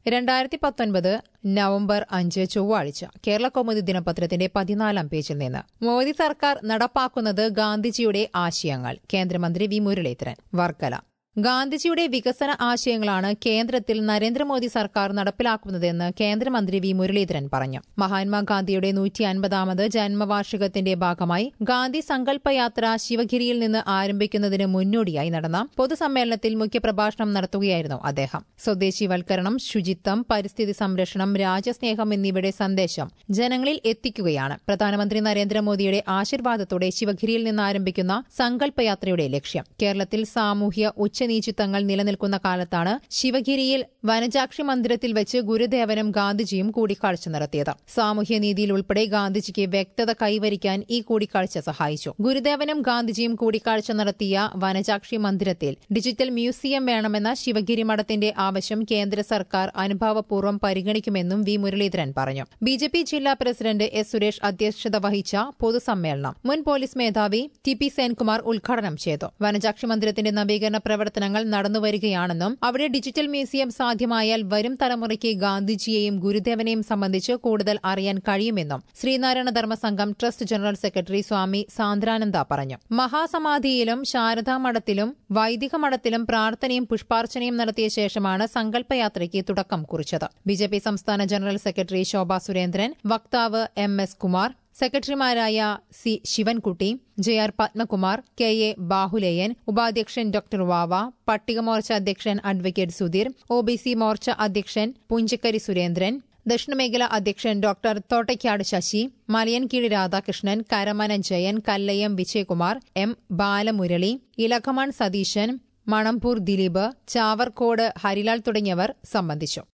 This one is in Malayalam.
രണ്ടായിരത്തി പത്തൊൻപത് നവംബർ അഞ്ച് ചൊവ്വാഴ്ച കേരള കൗമുദി ദിനപത്രത്തിന്റെ പതിനാലാം പേജിൽ നിന്ന് മോദി സർക്കാർ നടപ്പാക്കുന്നത് ഗാന്ധിജിയുടെ ആശയങ്ങൾ കേന്ദ്രമന്ത്രി വി മുരളീധരൻ വർക്കല ഗാന്ധിജിയുടെ വികസന ആശയങ്ങളാണ് കേന്ദ്രത്തിൽ നരേന്ദ്രമോദി സർക്കാർ നടപ്പിലാക്കുന്നതെന്ന് കേന്ദ്രമന്ത്രി വി മുരളീധരൻ പറഞ്ഞു മഹാത്മാഗാന്ധിയുടെ നൂറ്റി അൻപതാമത് ജന്മവാർഷികത്തിന്റെ ഭാഗമായി ഗാന്ധി സങ്കല്പയാത്ര ശിവഗിരിയിൽ നിന്ന് ആരംഭിക്കുന്നതിന് മുന്നോടിയായി നടന്ന പൊതുസമ്മേളനത്തിൽ മുഖ്യപ്രഭാഷണം നടത്തുകയായിരുന്നു അദ്ദേഹം സ്വദേശിവൽക്കരണം ശുചിത്വം പരിസ്ഥിതി സംരക്ഷണം രാജ്യസ്നേഹം എന്നിവയുടെ സന്ദേശം ജനങ്ങളിൽ എത്തിക്കുകയാണ് പ്രധാനമന്ത്രി നരേന്ദ്രമോദിയുടെ ആശീർവാദത്തോടെ ശിവഗിരിയിൽ നിന്ന് ആരംഭിക്കുന്ന സങ്കല്പയാത്രയുടെ ലക്ഷ്യം കേരളത്തിൽ സാമൂഹ്യ ഉച്ചനീചിത്വങ്ങൾ നിലനിൽക്കുന്ന കാലത്താണ് ശിവഗിരിയിൽ വനജാക്ഷി മന്ദിരത്തിൽ വെച്ച് ഗുരുദേവനും ഗാന്ധിജിയും കൂടിക്കാഴ്ച നടത്തിയത് സാമൂഹ്യനീതിയിൽ ഉൾപ്പെടെ ഗാന്ധിജിക്ക് വ്യക്തത കൈവരിക്കാൻ ഈ കൂടിക്കാഴ്ച സഹായിച്ചു ഗുരുദേവനും ഗാന്ധിജിയും കൂടിക്കാഴ്ച നടത്തിയ വനജാക്ഷി മന്ദിരത്തിൽ ഡിജിറ്റൽ മ്യൂസിയം വേണമെന്ന ശിവഗിരി മഠത്തിന്റെ ആവശ്യം കേന്ദ്ര സർക്കാർ അനുഭാവപൂർവ്വം പരിഗണിക്കുമെന്നും വി മുരളീധരൻ പറഞ്ഞു ബി ജെ പി ജില്ലാ പ്രസിഡന്റ് എസ് സുരേഷ് അധ്യക്ഷത വഹിച്ച പൊതുസമ്മേളനം മുൻ പോലീസ് മേധാവി ടി പി സെൻകുമാർ ഉദ്ഘാടനം ചെയ്തു വനജാക്ഷി മന്ദിരത്തിന്റെ നവീകരണ പ്രവർത്തനങ്ങൾ നടന്നുവരികയാണെന്നും അവിടെ ഡിജിറ്റൽ മ്യൂസിയം സാധ്യമായാൽ വരും തലമുറയ്ക്ക് ഗാന്ധിജിയെയും ഗുരുദേവനെയും സംബന്ധിച്ച് കൂടുതൽ അറിയാൻ കഴിയുമെന്നും Sreenarayana Dharma Sangham trust general secretary Swami Sandrananda പറഞ്ഞു മഹാസമാധിയിലും ശാരദാ മഠത്തിലും വൈദിക മഠത്തിലും പ്രാർത്ഥനയും പുഷ്പാർച്ചനയും നടത്തിയ ശേഷമാണ് സങ്കല്പയാത്രയ്ക്ക് തുടക്കം കുറിച്ചത് ബിജെപി സംസ്ഥാന ജനറൽ സെക്രട്ടറി ശോഭാ സുരേന്ദ്രൻ വക്താവ് എം എസ് കുമാർ സെക്രട്ടറിമാരായ C Sivankutty J R Padmakumar K A Bahuleyan ഉപാധ്യക്ഷൻ ഡോക്ടർ വാവ പട്ടികമോർച്ച അധ്യക്ഷൻ advocate Sudheer O B C Morcha അധ്യക്ഷൻ പുഞ്ചക്കരി സുരേന്ദ്രൻ ദക്ഷിണമേഖല അധ്യക്ഷൻ ഡോക്ടർ തോട്ടയ്ക്കാട് ശശി മലയൻകീഴ് രാധാകൃഷ്ണൻ കരമന ജയൻ കല്ലയം വിജയകുമാർ എം ബാലമുരളി ഇലഖമാൺ സതീശൻ മണമ്പൂർ ദിലീപ് ചാവർക്കോട് ഹരിലാൽ തുടങ്ങിയവർ സംബന്ധിച്ചു